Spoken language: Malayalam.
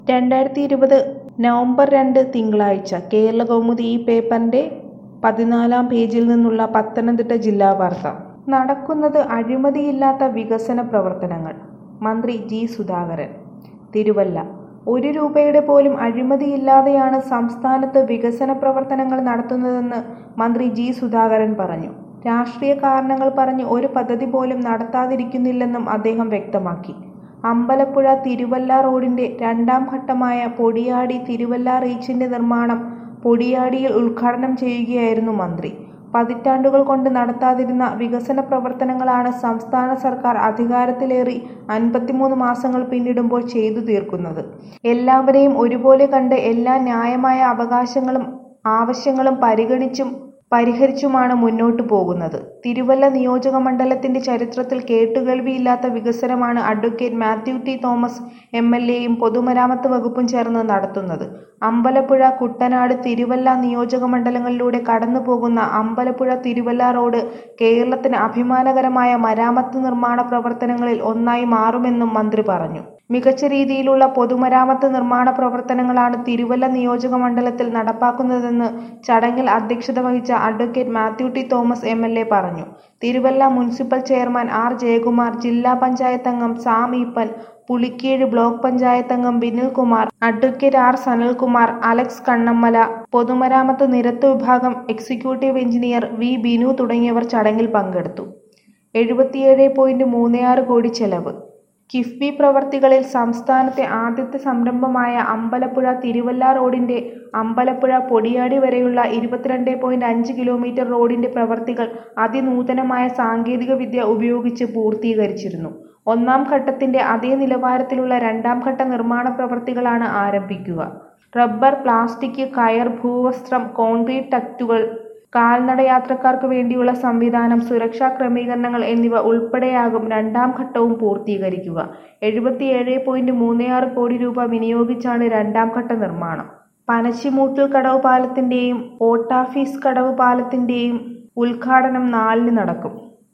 രണ്ടായിരത്തി ഇരുപത് നവംബർ രണ്ട് തിങ്കളാഴ്ച കേരളകൗമുദി ഈ പേപ്പറിന്റെ പതിനാലാം പേജിൽ നിന്നുള്ള പത്തനംതിട്ട ജില്ലാ വാർത്ത നടക്കുന്നത് അഴിമതിയില്ലാത്ത വികസന പ്രവർത്തനങ്ങൾ മന്ത്രി ജി സുധാകരൻ തിരുവല്ല ഒരു രൂപയുടെ പോലും അഴിമതിയില്ലാതെയാണ് സംസ്ഥാനത്ത് വികസന പ്രവർത്തനങ്ങൾ നടത്തുന്നതെന്ന് മന്ത്രി ജി സുധാകരൻ പറഞ്ഞു രാഷ്ട്രീയ കാരണങ്ങൾ പറഞ്ഞ് ഒരു പദ്ധതി പോലും നടത്താതിരിക്കുന്നില്ലെന്നും അദ്ദേഹം വ്യക്തമാക്കി അമ്പലപ്പുഴ തിരുവല്ല റോഡിന്റെ രണ്ടാം ഘട്ടമായ പൊടിയാടി തിരുവല്ല റീച്ചിന്റെ നിർമ്മാണം പൊടിയാടിയിൽ ഉദ്ഘാടനം ചെയ്യുകയായിരുന്നു മന്ത്രി പതിറ്റാണ്ടുകൾ കൊണ്ട് നടത്താതിരുന്ന വികസന പ്രവർത്തനങ്ങളാണ് സംസ്ഥാന സർക്കാർ അധികാരത്തിലേറി അൻപത്തിമൂന്ന് മാസങ്ങൾ പിന്നിടുമ്പോൾ ചെയ്തു തീർക്കുന്നത് എല്ലാവരെയും ഒരുപോലെ കണ്ട് എല്ലാ ന്യായമായ അവകാശങ്ങളും ആവശ്യങ്ങളും പരിഗണിച്ചും പരിഹരിച്ചുമാണ് മുന്നോട്ടു പോകുന്നത് തിരുവല്ല നിയോജക മണ്ഡലത്തിന്റെ ചരിത്രത്തിൽ കേട്ടുകേൾവിയില്ലാത്ത വികസനമാണ് advocate Mathew T Thomas M L എയും പൊതുമരാമത്ത് വകുപ്പും ചേർന്ന് നടത്തുന്നത് അമ്പലപ്പുഴ കുട്ടനാട് തിരുവല്ല നിയോജക മണ്ഡലങ്ങളിലൂടെ കടന്നു പോകുന്ന അമ്പലപ്പുഴ തിരുവല്ല റോഡ് കേരളത്തിന് അഭിമാനകരമായ മരാമത്ത് നിർമ്മാണ പ്രവർത്തനങ്ങളിൽ ഒന്നായി മാറുമെന്നും മന്ത്രി പറഞ്ഞു മികച്ച രീതിയിലുള്ള പൊതുമരാമത്ത് നിർമ്മാണ പ്രവർത്തനങ്ങളാണ് തിരുവല്ല നിയോജക മണ്ഡലത്തിൽ നടപ്പാക്കുന്നതെന്ന് ചടങ്ങിൽ അധ്യക്ഷത വഹിച്ച advocate Mathew T Thomas M L A പറഞ്ഞു Thiruvalla municipal chairman R Jayakumar ജില്ലാ പഞ്ചായത്ത് അംഗം സാം ഈപ്പൻ പുളിക്കീഴ് ബ്ലോക്ക് പഞ്ചായത്ത് അംഗം ബിനിൽകുമാർ അഡ്വക്കേറ്റ് ആർ സനൽകുമാർ അലക്സ് കണ്ണമ്മല പൊതുമരാമത്ത് നിരത്ത് വിഭാഗം എക്സിക്യൂട്ടീവ് എഞ്ചിനീയർ വി ബിനു തുടങ്ങിയവർ ചടങ്ങിൽ പങ്കെടുത്തു എഴുപത്തിയേഴ് പോയിന്റ് മൂന്ന് ആറ് കോടി ചെലവ് കിഫ്ബി പ്രവർത്തികളിൽ സംസ്ഥാനത്തെ ആദ്യത്തെ സംരംഭമായ അമ്പലപ്പുഴ തിരുവല്ല റോഡിന്റെ അമ്പലപ്പുഴ പൊടിയാടി വരെയുള്ള ഇരുപത്തിരണ്ട് പോയിന്റ് അഞ്ച് കിലോമീറ്റർ റോഡിന്റെ പ്രവർത്തികൾ അതിനൂതനമായ സാങ്കേതിക വിദ്യ ഉപയോഗിച്ച് പൂർത്തീകരിച്ചിരുന്നു ഒന്നാം ഘട്ടത്തിന്റെ അതേ നിലവാരത്തിലുള്ള രണ്ടാം ഘട്ട നിർമ്മാണ പ്രവർത്തികളാണ് ആരംഭിക്കുക റബ്ബർ പ്ലാസ്റ്റിക് കയർ ഭൂവസ്ത്രം കോൺക്രീറ്റ് ടക്റ്റുകൾ കാൽനടയാത്രക്കാർക്ക് വേണ്ടിയുള്ള സംവിധാനം സുരക്ഷാ ക്രമീകരണങ്ങൾ എന്നിവ ഉൾപ്പെടെയാകും രണ്ടാം ഘട്ടവും പൂർത്തീകരിക്കുക എഴുപത്തിയേഴ് പോയിന്റ് മൂന്ന് ആറ് കോടി രൂപ വിനിയോഗിച്ചാണ് രണ്ടാം ഘട്ട നിർമ്മാണം പനച്ചിമൂട്ടിൽ കടവ് പാലത്തിന്റെയും ഓട്ടാഫീസ് കടവ് പാലത്തിന്റെയും ഉദ്ഘാടനം നാലിന് നടക്കും